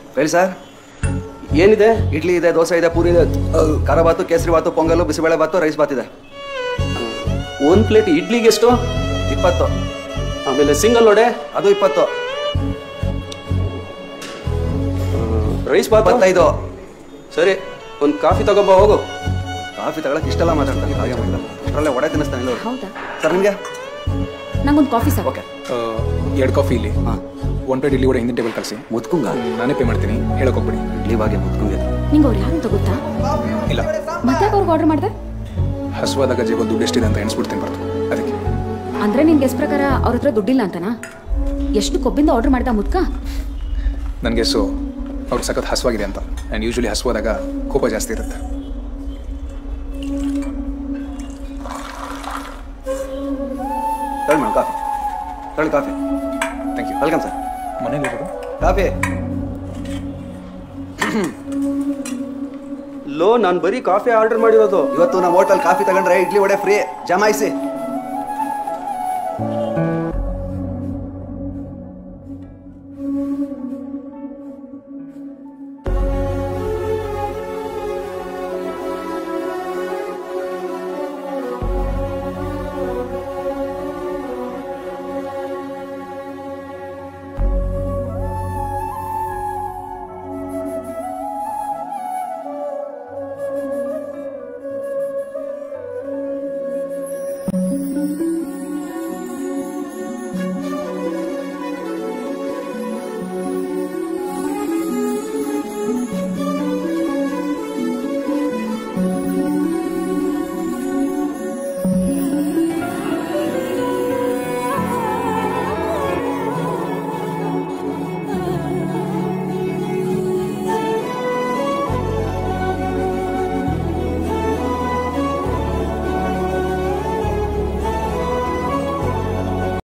ಹೇಳಿ ಸರ್ ಏನಿದೆ ಇಡ್ಲಿ ಇದೆ ದೋಸೆ ಇದೆ ಪೂರಿ ಇದೆ ಖಾರ ಬಾತು ಕೇಸರಿ ಬಾತು ಪೊಂಗಲು ಬಿಸಿಬೇಳೆ ಬಾತು ರೈಸ್ ಬಾತ್ ಇದೆ ಒಂದು ಪ್ಲೇಟ್ ಇಡ್ಲಿಗೆ ಎಷ್ಟು ಇಪ್ಪತ್ತು ಆಮೇಲೆ ಸಿಂಗಲ್ ವಡೆ ಅದು ಇಪ್ಪತ್ತು ರೈಸ್ ಬಾತ್ ಇಪ್ಪತ್ತೈದು ಸರಿ ಒಂದು ಕಾಫಿ ತಗೊಂಬ ಹೋಗು ಕಾಫಿ ತಗೊಳಕ್ ಇಷ್ಟೆಲ್ಲ ಮಾತಾಡ್ತಾನೆ ಹಾಗೆ ಮಾಡಿಲ್ಲ ಅಷ್ಟರಲ್ಲೇ ಒಡೆ ತಿನ್ನಿಸ್ತಾನೆ ಇಲ್ಲ ಹೌದಾ ಸರ್ ನಿಮಗೆ ನಂಗೊಂದು ಕಾಫಿ ಸಾಕು ಓಕೆ ಎರಡು ಕಾಫಿ ಇಲ್ಲಿ ಹಾಂ ಒನ್ ಪ್ಲೇಟ್ ಇಲ್ಲಿ ಕೂಡ ಹಿಂದಿನ ಟೇಬಲ್ ಕಳಿಸಿ ಮುತ್ಕುಂಗ ನಾನೇ ಪೇ ಮಾಡ್ತೀನಿ ಹೇಳಕ್ ಹೋಗ್ಬಿಡಿ ಇಡ್ಲಿ ಬಾಗೆ ಮುತ್ಕುಂಗೆ ನಿಂಗೆ ಅವ್ರು ಯಾರು ಅಂತ ಗೊತ್ತಾ ಇಲ್ಲ ಮತ್ತೆ ಅವ್ರಿಗೆ ಆರ್ಡರ್ ಮಾಡ್ದೆ ಹಸುವಾದಾಗ ಜೇಬಲ್ ದುಡ್ಡು ಎಷ್ಟಿದೆ ಅಂತ ಎಣಿಸ್ಬಿಡ್ತೀನಿ ಬರ್ತು ಅದಕ್ಕೆ ಅಂದ್ರೆ ನಿನ್ ಗೆಸ್ ಪ್ರಕಾರ ಅವ್ರ ಹತ್ರ ದುಡ್ಡಿಲ್ಲ ಅಂತನಾ ಎಷ್ಟು ಕೊಬ್ಬಿಂದ ಆರ್ಡರ್ ಮಾಡ್ದ ಮುದ್ಕ ನನಗೆ ಸೊ ಅವ್ರು ಸಖತ್ ಹಸುವಾಗಿದೆ ಅಂತ ಆ್ಯಂಡ್ ಯೂಶ್ವಲಿ ಹಸುವಾದಾಗ ಕೋಪ ಜಾಸ್ತಿ ಇರುತ್ತೆ ತಗೊಳ್ಳಿ ಮೇಡಮ್ ಕಾಫಿ ತಗೊಳ್ಳಿ coffee thank you welcome sir ಮನೇಲಿ ಕಾಫಿ ಲೋ ನಾನು ಬರೀ ಕಾಫಿ ಆರ್ಡರ್ ಮಾಡಿರೋದು ಇವತ್ತು ನಮ್ಮ ಹೋಟೆಲ್ ಕಾಫಿ ತಗೊಂಡ್ರೆ ಇಡ್ಲಿ ವಡೆ ಫ್ರೀ ಜಮಾಯಿಸಿ